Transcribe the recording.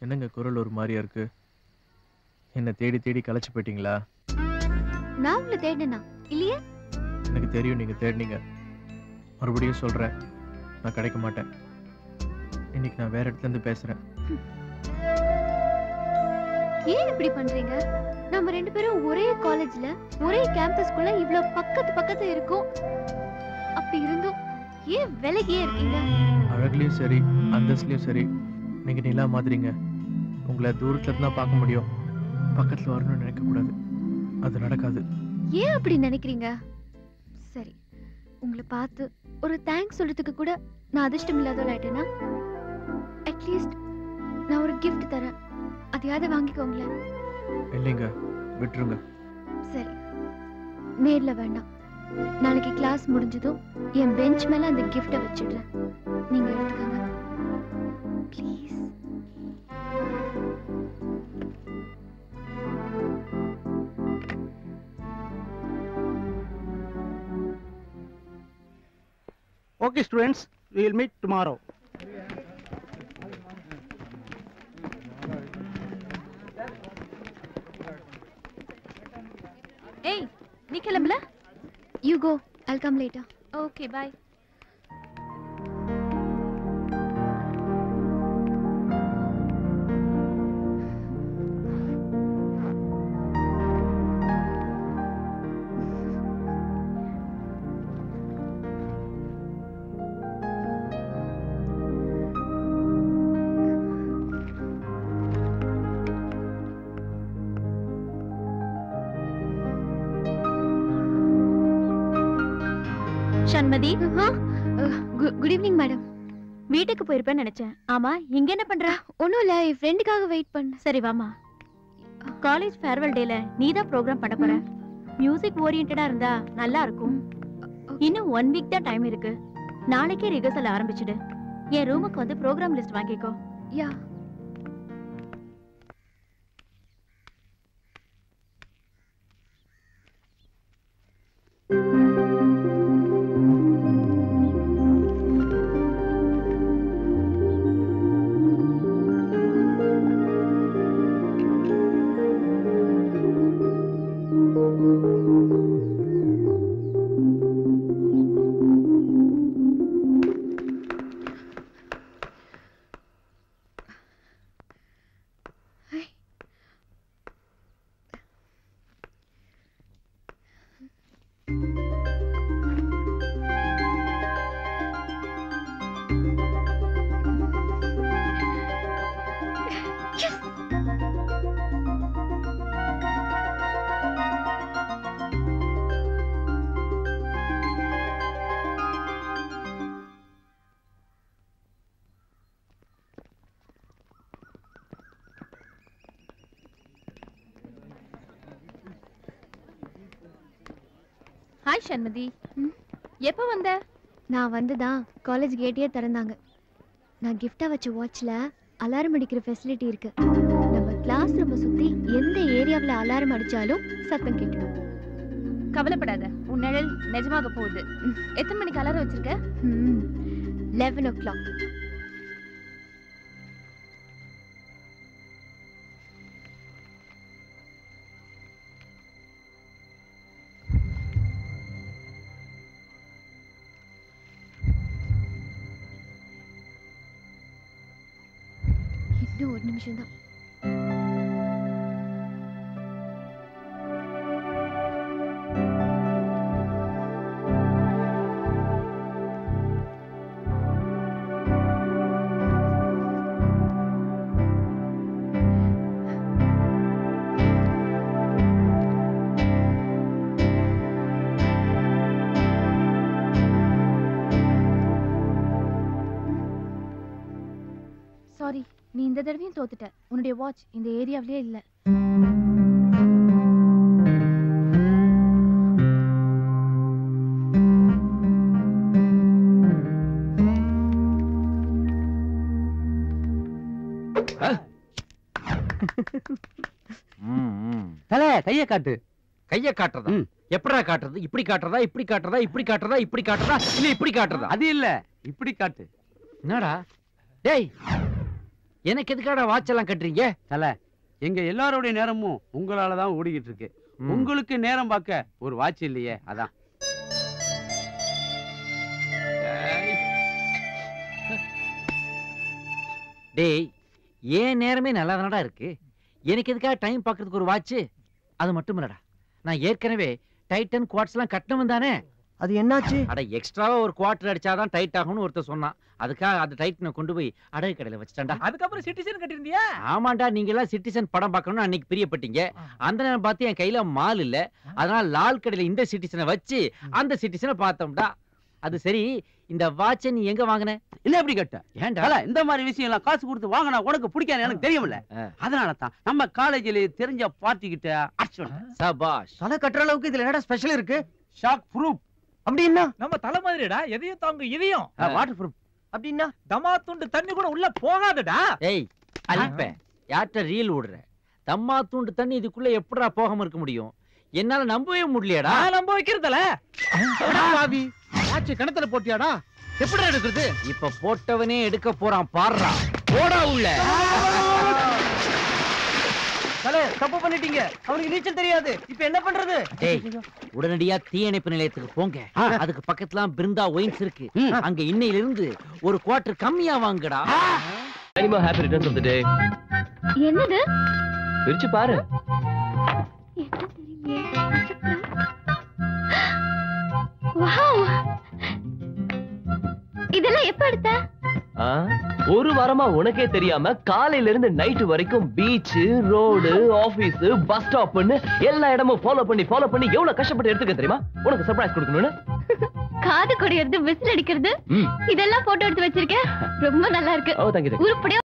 என்னங்க குரல் ஒரு மாதிரியா இருக்கு என்ன தேடி தேடி களைச்சு போயிட்டீங்களா நான் உங்களை தேடினா இல்லையே எனக்கு தெரியும் நீங்க தேடினீங்க மறுபடியும் சொல்றேன் நான் கிடைக்க மாட்டேன் இன்னைக்கு நான் வேற இடத்துல இருந்து பேசுறேன் ஏன் இப்படி பண்றீங்க நம்ம ரெண்டு பேரும் ஒரே காலேஜ்ல ஒரே கேம்பஸ்க்குள்ள இவ்ளோ பக்கத்து பக்கத்துல இருக்கோம் அப்படி இருந்தும் ஏன் விலகியே இருக்கீங்க அழகுலயும் சரி அந்தஸ்துலயும் சரி நீங்க நிலா மாதிரிங்க உங்களை தூரத்துல இருந்தா பார்க்க முடியும் பக்கத்துல வரணும்னு நினைக்க கூடாது அது நடக்காது ஏன் அப்படி நினைக்கிறீங்க சரி உங்களை பார்த்து ஒரு தேங்க்ஸ் சொல்றதுக்கு கூட நான் அதிர்ஷ்டம் இல்லாதவள் ஆயிட்டேனா அட்லீஸ்ட் நான் ஒரு கிஃப்ட் தரேன் அதையாவது வாங்கிக்கோங்களேன் இல்லைங்க விட்டுருங்க சரி நேர்ல வேண்டாம் நாளைக்கு கிளாஸ் முடிஞ்சதும் என் பெஞ்ச் மேல அந்த கிஃப்ட்டை வச்சிடுறேன் நீங்க எடுத்துக்கோங்க please Okay, students, we will meet tomorrow. ஏய் நீ கிளம்பல you go I'll come later okay bye Shanmathi good evening madam வீட்டுக்கு போயிருப்பேன்னு நினைச்சேன் ஆமா இங்க என்ன பண்ற ஒன்றும் இல்லை என் ஃப்ரெண்டுக்காக வெயிட் பண்ண சரி வாமா காலேஜ் ஃபேர்வெல் டேல நீ தான் ப்ரோக்ராம் பண்ண போற மியூசிக் ஓரியன்டா இருந்தா நல்லா இருக்கும் இன்னும் ஒன் வீக் தான் டைம் இருக்கு நாளைக்கே ரிஹர்சல் ஆரம்பிச்சிடு என் ரூமுக்கு வந்து ப்ரோக்ராம் லிஸ்ட் வாங்கிக்கோ யா ஹாய் சண்மதி எப்போ வந்த நான் வந்து தான் காலேஜ் கேட்டே திறந்தாங்க நான் கிஃப்டாக வச்ச வாட்ச்ல அலாரம் அடிக்கிற ஃபெசிலிட்டி இருக்கு நம்ம கிளாஸ் ரூமை சுற்றி எந்த ஏரியாவில் அலாரம் அடிச்சாலும் சத்தம் கேட்டுடும் கவலைப்படாத உன் நிழல் நிஜமாக போகுது எத்தனை மணிக்கு அலாரம் வச்சிருக்க லெவன் ஓ கிளாக் இன்னும் ஒரு நிமிஷம் தான் சாரி நீ இந்த தடவையும் தோத்துட்ட உன்னுடைய வாட்ச் இந்த ஏரியாவிலே இல்ல தல கைய காட்டு கைய காட்டுறதா ம். எப்படா காட்டுறது இப்படி காட்டுறதா இப்படி காட்டுறதா இப்படி காட்டுறதா இப்படி காட்டுறதா இல்ல இப்படி காட்டுறதா அது இல்ல இப்படி காட்டு என்னடா டேய் எனக்கு எதுக்காடா வாட்ச் எல்லாம் கட்டுறீங்க தல எங்க எல்லாருடைய நேரமும் உங்களால தான் ஓடிக்கிட்டு இருக்கு ம். உங்களுக்கு நேரம் பார்க்க ஒரு வாட்ச் இல்லையே அதான் டேய் ஏன் நேரமே நல்லா தானடா இருக்கு எனக்கு எதுக்காக டைம் பார்க்கறதுக்கு ஒரு வாட்ச் அது மட்டும் இல்லடா நான் ஏற்கனவே டைட்டன் குவார்ட்ஸ்லாம் கட்டணும் தானே அது என்னாச்சு அட எக்ஸ்ட்ராவா ஒரு குவார்டர் அடிச்சாதான் டைட் ஆகும்னு ஒருத்தர் சொன்னான் அதுக்காக அந்த டைட்டனை கொண்டு போய் அடகு கடையில வச்சுட்டேன்டா அதுக்கப்புறம் சிட்டிசன் கட்டிருந்தியா ஆமாண்டா நீங்க எல்லாம் சிட்டிசன் படம் பார்க்கணும்னு அன்னைக்கு பிரியப்பட்டீங்க அந்த நேரம் பார்த்து என் கையில மால் இல்ல அதனால லால் கடையில இந்த சிட்டிசனை வச்சு அந்த சிட்டிசனை பார்த்தோம்டா அது சரி இந்த வாட்சை நீ எங்க வாங்கின இல்ல எப்படி கேட்ட ஏன்டா தல இந்த மாதிரி விஷயம் எல்லாம் காசு கொடுத்து வாங்கினா உனக்கு பிடிக்காது எனக்கு தெரியும்ல ஆ. அதனால தான் நம்ம காலேஜ்ல தெரிஞ்ச பார்ட்டி கிட்ட அடிச்சு சபாஷ் தலை கட்டுற அளவுக்கு இதுல என்னடா ஸ்பெஷல் இருக்கு ஷாக் ப்ரூஃப் அப்படின்னா நம்ம தலை மாதிரிடா எதையும் தாங்க இதையும் வாட்டர் ப்ரூஃப் அப்படின்னா தமா துண்டு தண்ணி கூட உள்ள போகாதடா ஏய் அழிப்ப யார்கிட்ட ரீல் விடுற தம்மா தூண்டு தண்ணி இதுக்குள்ள எப்படிடா போகாம இருக்க முடியும் என்னால நம்பவே முடியலடா நான் நம்ப வைக்கிறதுல பாவி வாட்ச் கிணத்துல போட்டியாடா எப்படி எடுக்கிறது இப்ப போட்டவனே எடுக்க போறான் பாடுறா போடா உள்ள தலை தப்பு பண்ணிட்டீங்க அவனுக்கு நீச்சல் தெரியாது இப்ப என்ன பண்றது டேய் உடனடியா தீயணைப்பு நிலையத்துக்கு போங்க அதுக்கு பக்கத்துல பிருந்தா ஒயின்ஸ் இருக்கு ம். அங்க இன்னையில இருந்து ஒரு குவார்டர் கம்மியா வாங்குடா அனிமா happy returns of the day என்னது பிரிச்சு பாரு என்ன தெரியலையே வாவ் இதெல்லாம் எப்ப எடுத்த ஆ, ஒரு வாரமா உனக்கே தெரியாம காலையில இருந்து நைட் வரைக்கும் பீச் ரோடு ஆபீஸ் பஸ் ஸ்டாப்னு எல்லா இடமும் ஃபாலோ பண்ணி ஃபாலோ பண்ணி எவ்வளவு கஷ்டப்பட்டு எடுத்துக்க தெரியுமா உனக்கு சர்ப்ரைஸ் கொடுக்கணும்னு காது குடையறது விசில் அடிக்கிறது ம். இதெல்லாம் போட்டோ எடுத்து வச்சிருக்கேன் ரொம்ப நல்லா இருக்கு ஓ தேங்க்யூ உருப்படியா